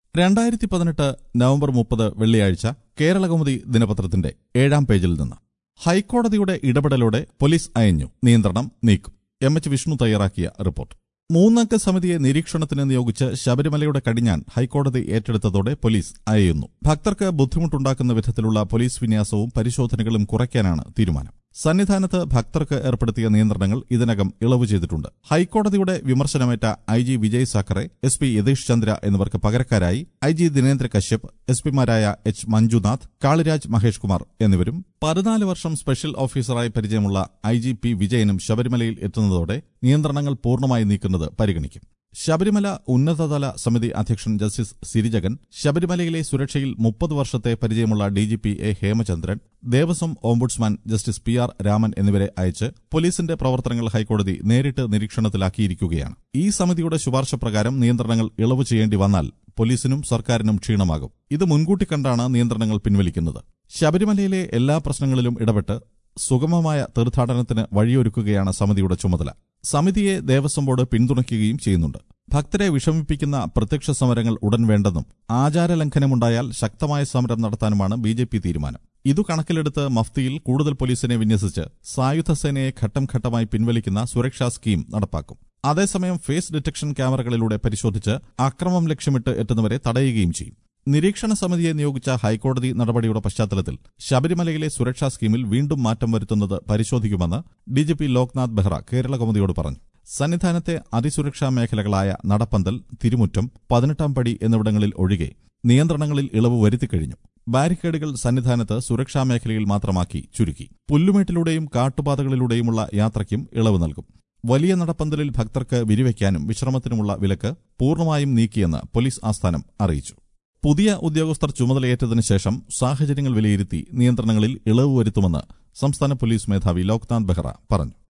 രണ്ടായിരത്തി പതിനെട്ട് നവംബർ മുപ്പത് വെള്ളിയാഴ്ച കേരളകൗമുദി ദിനപത്രത്തിന്റെ ഏഴാം പേജിൽ നിന്ന് ഹൈക്കോടതിയുടെ ഇടപെടലോടെ പോലീസ് അയഞ്ഞു നിയന്ത്രണം നീക്കും എം എച്ച് വിഷ്ണു തയ്യാറാക്കിയ റിപ്പോർട്ട് മൂന്നംഗ സമിതിയെ നിരീക്ഷണത്തിന് നിയോഗിച്ച് ശബരിമലയുടെ കടിഞ്ഞാൻ ഹൈക്കോടതി ഏറ്റെടുത്തതോടെ പോലീസ് അയയുന്നു ഭക്തർക്ക് ബുദ്ധിമുട്ടുണ്ടാക്കുന്ന വിധത്തിലുള്ള പോലീസ് വിന്യാസവും പരിശോധനകളും കുറയ്ക്കാനാണ് തീരുമാനം സന്നിധാനത്ത് ഭക്തർക്ക് ഏർപ്പെടുത്തിയ നിയന്ത്രണങ്ങൾ ഇതിനകം ഇളവ് ചെയ്തിട്ടുണ്ട് ഹൈക്കോടതിയുടെ വിമർശനമേറ്റ I G Vijay Sakhare S P Yathish Chandra എന്നിവർക്ക് പകരക്കാരായി I G Dinendra Kashyap S പിമാരായ എച്ച് മഞ്ജുനാഥ് കാളിരാജ് മഹേഷ് കുമാർ എന്നിവരും പതിനാല് വർഷം സ്പെഷ്യൽ ഓഫീസറായി പരിചയമുള്ള ഐ ജി പി വിജയനും ശബരിമലയിൽ എത്തുന്നതോടെ നിയന്ത്രണങ്ങൾ പൂർണ്ണമായി നീക്കുന്നത് പരിഗണിക്കും ശബരിമല ഉന്നതതല സമിതി അധ്യക്ഷൻ ജസ്റ്റിസ് സിരിജഗൻ ശബരിമലയിലെ സുരക്ഷയിൽ മുപ്പത് വർഷത്തെ പരിചയമുള്ള DGP A Hemachandran Devaswom ombudsman justice P R Raman എന്നിവരെ അയച്ച് പോലീസിന്റെ പ്രവർത്തനങ്ങൾ ഹൈക്കോടതി നേരിട്ട് നിരീക്ഷണത്തിലാക്കിയിരിക്കുകയാണ് ഈ സമിതിയുടെ ശുപാർശ പ്രകാരം നിയന്ത്രണങ്ങൾ ഇളവ് ചെയ്യേണ്ടി വന്നാൽ പോലീസിനും സർക്കാരിനും ക്ഷീണമാകും ഇത് മുൻകൂട്ടി കണ്ടാണ് നിയന്ത്രണങ്ങൾ പിൻവലിക്കുന്നത് ശബരിമലയിലെ എല്ലാ പ്രശ്നങ്ങളിലും ഇടപെട്ട് സുഗമമായ തീർത്ഥാടനത്തിന് വഴിയൊരുക്കുകയാണ് സമിതിയുടെ ചുമതല സമിതിയെ ദേവസ്വം ബോർഡ് പിന്തുണയ്ക്കുകയും ചെയ്യുന്നുണ്ട് ഭക്തരെ വിഷമിപ്പിക്കുന്ന പ്രത്യക്ഷ സമരങ്ങൾ ഉടൻ വേണ്ടെന്നും ആചാരലംഘനമുണ്ടായാൽ ശക്തമായ സമരം നടത്താനുമാണ് ബി ജെ പി തീരുമാനം ഇതു കണക്കിലെടുത്ത് മഫ്തിയിൽ കൂടുതൽ പോലീസിനെ വിന്യസിച്ച് സായുധ സേനയെ ഘട്ടം ഘട്ടമായി പിൻവലിക്കുന്ന സുരക്ഷാ സ്കീം നടപ്പാക്കും അതേസമയം ഫേസ് ഡിറ്റക്ഷൻ ക്യാമറകളിലൂടെ പരിശോധിച്ച് അക്രമം ലക്ഷ്യമിട്ട് എത്തുന്നവരെ തടയുകയും ചെയ്യും നിരീക്ഷണ സമിതിയെ നിയോഗിച്ച ഹൈക്കോടതി നടപടിയുടെ പശ്ചാത്തലത്തിൽ ശബരിമലയിലെ സുരക്ഷാ സ്കീമിൽ വീണ്ടും മാറ്റം വരുത്തുന്നത് പരിശോധിക്കുമെന്ന് ഡിജിപി ലോക്നാഥ് ബെഹ്റ കേരള കൗമുദിയോട് പറഞ്ഞു സന്നിധാനത്തെ അതിസുരക്ഷാ മേഖലകളായ നടപ്പന്തൽ തിരുമുറ്റം പതിനെട്ടാം പടി എന്നിവിടങ്ങളിൽ ഒഴികെ നിയന്ത്രണങ്ങളിൽ ഇളവ് വരുത്തിക്കഴിഞ്ഞു ബാരിക്കേഡുകൾ സന്നിധാനത്ത് സുരക്ഷാ മേഖലയിൽ മാത്രമാക്കി ചുരുക്കി പുല്ലുമേട്ടിലൂടെയും കാട്ടുപാതകളിലൂടെയുമുള്ള യാത്രയ്ക്കും ഇളവ് നൽകും വലിയ നടപ്പന്തലിൽ ഭക്തർക്ക് വിരിവയ്ക്കാനും വിശ്രമത്തിനുമുള്ള വിലക്ക് പൂർണ്ണമായും നീക്കിയെന്ന് പോലീസ് ആസ്ഥാനം അറിയിച്ചു പുതിയ ഉദ്യോഗസ്ഥർ ചുമതലയേറ്റതിനു ശേഷം സാഹചര്യങ്ങൾ വിലയിരുത്തി നിയന്ത്രണങ്ങളിൽ ഇളവ് വരുത്തുമെന്ന് സംസ്ഥാന പോലീസ് മേധാവി ലോക്നാഥ് ബെഹ്റ പറഞ്ഞു